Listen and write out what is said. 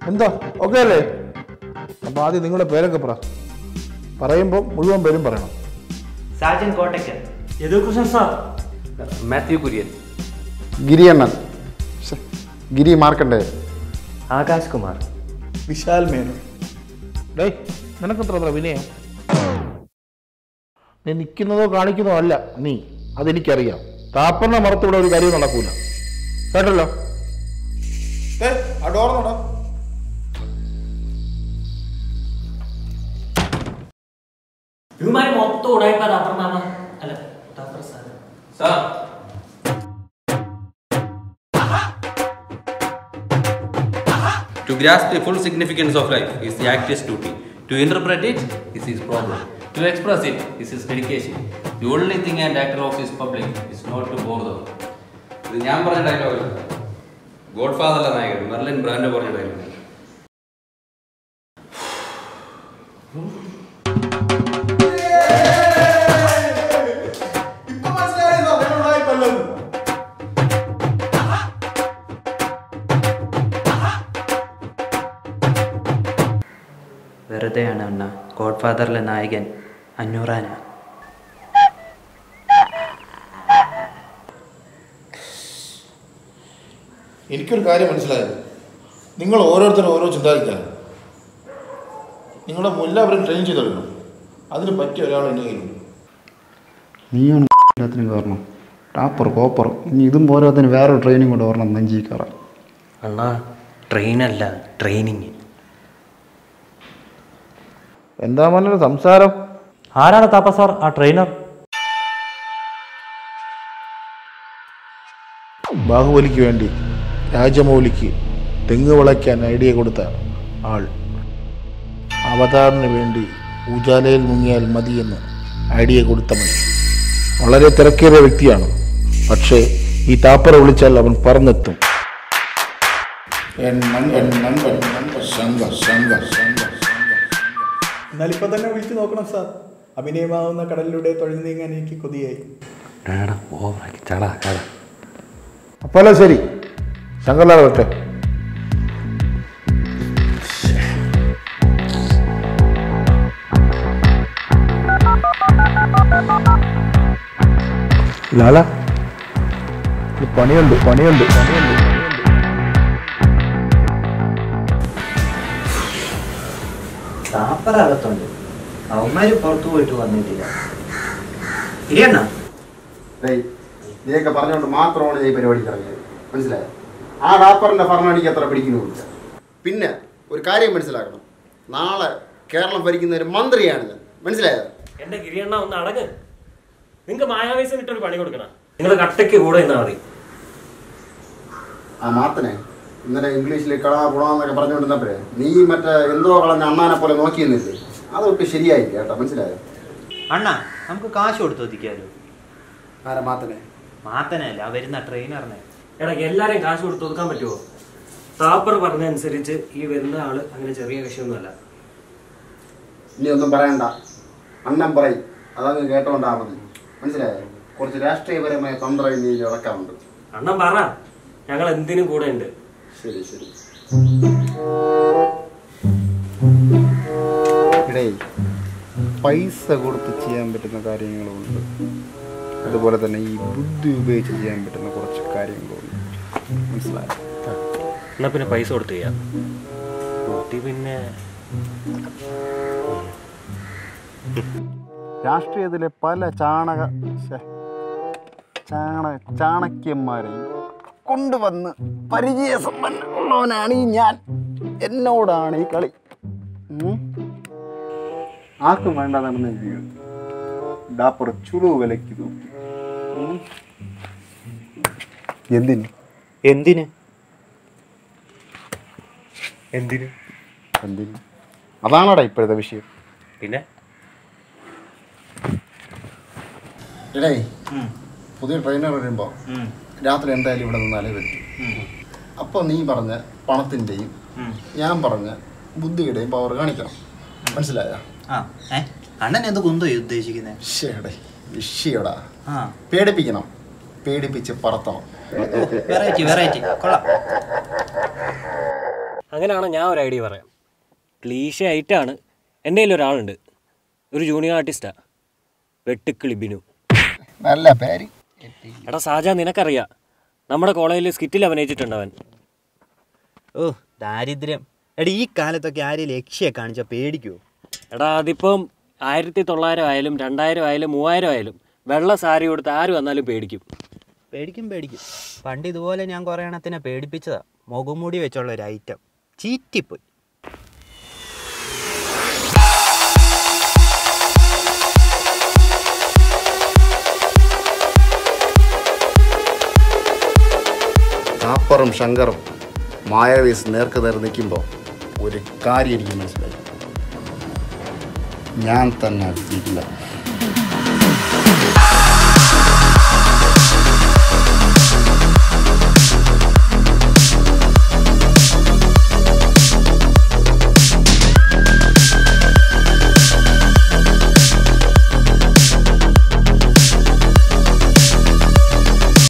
എന്താ ഓക്കെ അല്ലേ അപ്പൊ ആദ്യം നിങ്ങളുടെ പേരൊക്കെ പറ പറയുമ്പോൾ മുഴുവൻ പേരും പറയണം സാജൻ കോട്ടയ്ക്കൽ യദുകൃഷ്ണൻ സാർ മാത്യു കുര്യൻ ഗിരിയണ്ണൻ ശ്ശെ, ഗിരി മാർക്കണ്ടേ ആകാശ് കുമാർ വിശാൽ മേനോൻ ഡേയ് നിനക്കെത്ര അത്ര വിനയം നീ നിൽക്കുന്നതോ കാണിക്കുന്നതോ അല്ല നീ അതെനിക്കറിയാം താപ്പറിനെ മറത്തിവിടെ ഒരു കാര്യം നടക്കൂല കേട്ടല്ലോ ആ ഡോർ നോടാ ഇവന്മാര് മൊത്തം ഉടായ്പ താപ്പർ മാമ അല്ല Thapar sir sir To grasp the full significance of life is the actor's duty. To interpret it is his problem. To express it is his dedication. The only thing an actor owes his public is not to bore them. ഇത് ഞാൻ പറഞ്ഞ ഡയലോഗല്ല God ഫാദറിലെ നായകൻ Merlin brand പറഞ്ഞ dialogue ഇപ്പൊ മനസ്സിലായോ ഞങ്ങളുണ്ടായി കൊല്ലം വെറുതെയാണ് അണ്ണ God ഫാദറിലെ നായകൻ അന്നൂറാന എനിക്കൊരു കാര്യം മനസ്സിലായത് നിങ്ങൾ ഓരോരുത്തരും ഓരോ ചിന്താതിക്കാണ് നിങ്ങളുടെ എല്ലാവരും ട്രെയിൻ ചെയ്തെടുക്കണം അതിന് പറ്റിയ ഒരാൾ എൻ്റെ കയ്യിലുണ്ട് നീയാണ് എല്ലാത്തിനും കയറണം ടാപ്പർ കോപ്പർ ഇനി ഇതും പോരാത്തിന് വേറെ ട്രെയിനിങ് കൊണ്ട് വരണം നെഞ്ചി കയറാൻ അണ്ണാ ട്രെയിനല്ല ട്രെയിനിങ് എന്താ മോനെ സംസാരം ആരാണ് താപ്പ സാർ ആ ട്രെയിനർ ബാഹുബലിക്ക് വേണ്ടി രാജമൗലിക്ക് തെങ്ങ് വിളയ്ക്കാൻ ഐഡിയ കൊടുത്ത ആൾ അവതാറിന് വേണ്ടി ഊജാലയിൽ മുങ്ങിയാൽ മതിയെന്ന് ഐഡിയ കൊടുത്തവൻ വളരെ തിരക്കേറിയ വ്യക്തിയാണ് പക്ഷേ ഈ താപ്പറ വിളിച്ചാൽ അവൻ പറന്നെത്തും ശങ്ക ശങ്ക ശങ്ക എന്നാൽ ഇപ്പൊ തന്നെ വിളിച്ചു നോക്കണം സാർ അഭിനയമാവുന്ന കടലിലൂടെ തുഴഞ്ഞു നീങ്ങാൻ എനിക്ക് കൊതിയായി ഓവറാക്കി ചടാ ചടാ അപ്പോൾ ശരി ശങ്കർലാൽ വരട്ടെ ലാല ഇത് പണിയുണ്ട് പണിയുണ്ട് പണിയുണ്ട് താപ്പറകത്തുണ്ട് അവന്മാര് പുറത്തു പോയിട്ട് വന്നിട്ടില്ല ഇരിയണ്ണ ഡേയ് നീയൊക്കെ പറഞ്ഞുകൊണ്ട് മാത്രമാണ് ഞാൻ ഈ പരിപാടിക്ക് ഇറങ്ങിയത് മനസ്സിലായോ ആ റാപ്പറിന്റെ ഭരണടിക്ക് അത്ര പിടിക്കുന്നുമില്ല പിന്നെ ഒരു കാര്യം മനസ്സിലാക്കണം നാളെ കേരളം ഭരിക്കുന്ന ഒരു മന്ത്രിയാണ് ഞാൻ മനസ്സിലായോ എന്റെ ഗിരിയണ്ണ ഒന്ന് അടങ്ങ് നിങ്ങക്ക് മായാവേശം ഇട്ടൊരു പണി കൊടുക്കണം നിങ്ങൾ കട്ടയ്ക്ക് കൂടെ നിന്നാ മതി ആ മാത്തനെ ഇന്നലെ ഇംഗ്ലീഷിൽ കളാ പുളാന്നൊക്കെ പറഞ്ഞുകൊണ്ടിരുന്നപ്പോഴേ നീ മറ്റേ എന്തോ കളഞ്ഞ അണ്ണാനെ പോലെ നോക്കിയെന്നില്ലേ അതൊട്ട് ശരിയായില്ല കേട്ടോ മനസ്സിലായോ അണ്ണ നമുക്ക് കാശ് കൊടുത്തു ഒതിക്കാലോ ആരാ മാത്തനെ മാത്തനല്ല ആ വരുന്ന ട്രെയിനറിനെ എടാ എല്ലാരെയും കാശ് കൊടുത്ത് ഒതുക്കാൻ പറ്റുമോ താപ്പർ പറഞ്ഞ അനുസരിച്ച് ഈ വരുന്ന ആള് അങ്ങനെ ചെറിയ വിഷയമൊന്നുമല്ല ഇനി ഒന്നും പറയണ്ട അണ്ണൻ പറയും അതങ്ങ് കേട്ടോണ്ടാ മതി മനസ്സിലായോ കുറച്ച് രാഷ്ട്രീയപരമായ തന്ത്രം ഇനി ഇറക്കാറുണ്ട് അണ്ണൻ പറ ഞങ്ങൾ എന്തിനും കൂടെ ഉണ്ട് ശരി ശരി ഇടേ പൈസ കൊടുത്ത് ചെയ്യാൻ പറ്റുന്ന കാര്യങ്ങളുമുണ്ട് അതുപോലെ തന്നെ ഈ ബുദ്ധി ഉപയോഗിച്ച് ചെയ്യാൻ പറ്റുന്ന കുറച്ച് കാര്യങ്ങളുണ്ട് മനസ്സിലായോ എന്നാ പിന്നെ പൈസ കൊടുത്ത് ചെയ്യാം കുട്ടി പിന്നെ രാഷ്ട്രീയത്തിലെ പല ചാണക ശ്ശെ, ചാണ ചാണക്യന്മാരെയും കൊണ്ടുവന്ന് പരിചയസമ്പന്നമുള്ളവനാണ് ഈ ഞാൻ എന്നോടാണ് ഈ കളി ഉം. ആർക്കും വേണ്ട നടന്ന ജീവിതം ഡാപ്പർ ചുളു വിലയ്ക്ക് നോക്കി ഉം. എന്തിന് എന്തിന് എന്തിന് എന്തിന് അതാണോടാ ഇപ്പോഴത്തെ വിഷയം പിന്നെ ഇടേ പുതിയ ട്രെയിനർ വരുമ്പോൾ രാത്രി എന്തായാലും ഇവിടെ നിന്നാലേ പറ്റൂ അപ്പോൾ നീ പറഞ്ഞ പണത്തിൻ്റെയും ഞാൻ പറഞ്ഞ ബുദ്ധിയുടെയും പവർ കാണിക്കണം മനസ്സിലായോ ആ ഏ അണ്ണൻ എന്ത് കുന്തോ ഉദ്ദേശിക്കുന്നത് ശേടേ വിഷയടാ ആ പേടിപ്പിക്കണം പേടിപ്പിച്ച് പറത്തണം വെറൈറ്റി വെറൈറ്റി കൊള്ളാം അങ്ങനെയാണോ ഞാൻ ഒരു ഐഡിയ പറയാം ക്ലീശ ആയിട്ടാണ് എൻ്റെ കയ്യിൽ ഒരാളുണ്ട് ഒരു ജൂനിയർ ആർട്ടിസ്റ്റാണ് വെട്ടുക്കിളി ബിനു നല്ല പേര് എടാ സാജ നിനക്കറിയാം നമ്മുടെ കോളേജിൽ സ്കിറ്റിൽ അഭിനയിച്ചിട്ടുണ്ട് അവൻ ഓ ദാരിദ്ര്യം എടാ ഈ കാലത്തൊക്കെ ആരെയും ലക്ഷ്യം കാണിച്ചാൽ പേടിക്കുമോ എടാ അതിപ്പം ആയിരത്തി തൊള്ളായിരം ആയാലും രണ്ടായിരം ആയാലും മൂവായിരം ആയാലും വെള്ള സാരി കൊടുത്ത് ആര് വന്നാലും പേടിക്കും പേടിക്കും പേടിക്കും പണ്ട് ഇതുപോലെ ഞാൻ കുറേ എണ്ണത്തിനെ പേടിപ്പിച്ചതാ മുഖംമൂടി വെച്ചുള്ള ഒരു ഐറ്റം ചീറ്റിപ്പോയി ടാപ്പറും ശങ്കറും മായവേസ് നേർക്ക് നേർ നിൽക്കുമ്പോൾ ഒരു കാര്യം എനിക്ക് മനസ്സിലായി ഞാൻ തന്നെ വീട്ടില്ല